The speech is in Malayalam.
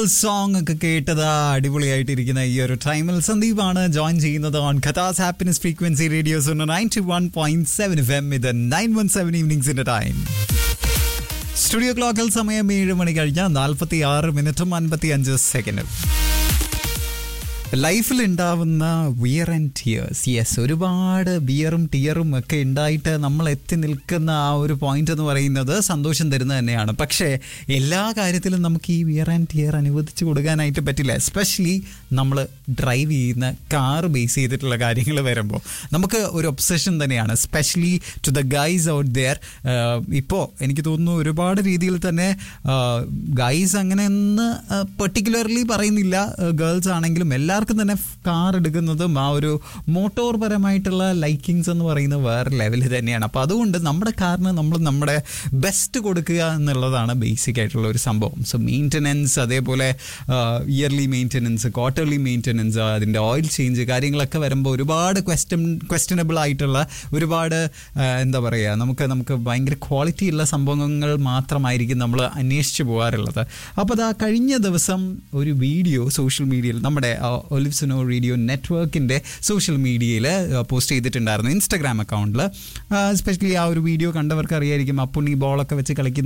സോങ് ഒക്കെ കേട്ടത് അടിപൊളിയായിട്ടിരിക്കുന്ന ഈ ഒരു ടൈമിൽ സന്ദീപാണ് ജോയിൻ ചെയ്യുന്നത് ഓൺ കഥാസ് happiness frequency radio's ninety one point seven F M ഇത് നയൻ വൺ സെവൻ ഈവനിങ്സിന്റെ ടൈം സ്റ്റുഡിയോ ക്ലോക്കിൽ സമയം ഏഴ് മണി കഴിഞ്ഞാൽ നാൽപ്പത്തി ആറ് മിനിറ്റും അൻപത്തി അഞ്ച് സെക്കൻഡും ലൈഫിൽ ഉണ്ടാവുന്ന വിയർ ആൻഡ് ടിയേഴ്സ് യെസ് ഒരുപാട് ബിയറും ടിയറും ഒക്കെ ഉണ്ടായിട്ട് നമ്മൾ എത്തി നിൽക്കുന്ന ആ ഒരു പോയിന്റ് എന്ന് പറയുന്നത് സന്തോഷം തരുന്നത് തന്നെയാണ് പക്ഷേ എല്ലാ കാര്യത്തിലും നമുക്ക് ഈ വിയർ ആൻഡ് ടിയർ അനുവദിച്ച് കൊടുക്കാനായിട്ട് പറ്റില്ല എസ്പെഷ്യലി നമ്മൾ ഡ്രൈവ് ചെയ്യുന്ന കാർ ബേസ് ചെയ്തിട്ടുള്ള കാര്യങ്ങൾ വരുമ്പോൾ നമുക്ക് ഒരു ഒബ്സഷൻ തന്നെയാണ് specially to the guys out there ഇപ്പോൾ എനിക്ക് തോന്നുന്നു ഒരുപാട് രീതിയിൽ തന്നെ ഗൈസ് അങ്ങനെ ഒന്ന് പെർട്ടിക്കുലർലി പറയുന്നില്ല ഗേൾസ് ആണെങ്കിലും എല്ലാവർക്കും തന്നെ കാർ എടുക്കുന്നതും ആ ഒരു മോട്ടോർ പരമായിട്ടുള്ള ലൈക്കിങ്സ് എന്ന് പറയുന്നത് വേറെ ലെവൽ തന്നെയാണ് അപ്പോൾ അതുകൊണ്ട് നമ്മുടെ കാറിന് നമ്മൾ നമ്മുടെ ബെസ്റ്റ് കൊടുക്കുക എന്നുള്ളതാണ് ബേസിക് ആയിട്ടുള്ള ഒരു സംഭവം സോ മെയിൻ്റനൻസ് അതേപോലെ ഇയർലി മെയിൻ്റനൻസ് ക്വാർട്ടർലി മെയിൻ്റനൻസ് അതിൻ്റെ ഓയിൽ ചേഞ്ച് കാര്യങ്ങളൊക്കെ വരുമ്പോൾ ഒരുപാട് ക്വസ്റ്റൻ ക്വസ്റ്റനബിൾ ആയിട്ടുള്ള ഒരുപാട് ആ, എന്താ പറയുക നമുക്ക് നമുക്ക് ഭയങ്കര ക്വാളിറ്റി ഉള്ള സംഭവങ്ങൾ മാത്രമായിരിക്കും നമ്മൾ അന്വേഷിച്ച് പോകാറുള്ളത് അപ്പോൾ അതാ കഴിഞ്ഞ ദിവസം ഒരു വീഡിയോ സോഷ്യൽ മീഡിയയിൽ നമ്മുടെ ഒലിവ്സിനോ റേഡിയോ നെറ്റ്വർക്കിൻ്റെ സോഷ്യൽ മീഡിയയിൽ പോസ്റ്റ് ചെയ്തിട്ടുണ്ടായിരുന്നു ഇൻസ്റ്റാഗ്രാം അക്കൗണ്ടിൽ എസ്പെഷ്യലി ആ ഒരു വീഡിയോ കണ്ടവർക്ക് അറിയായിരിക്കും അപ്പുണ്ണി ബോളൊക്കെ വെച്ച് കളിക്കുന്ന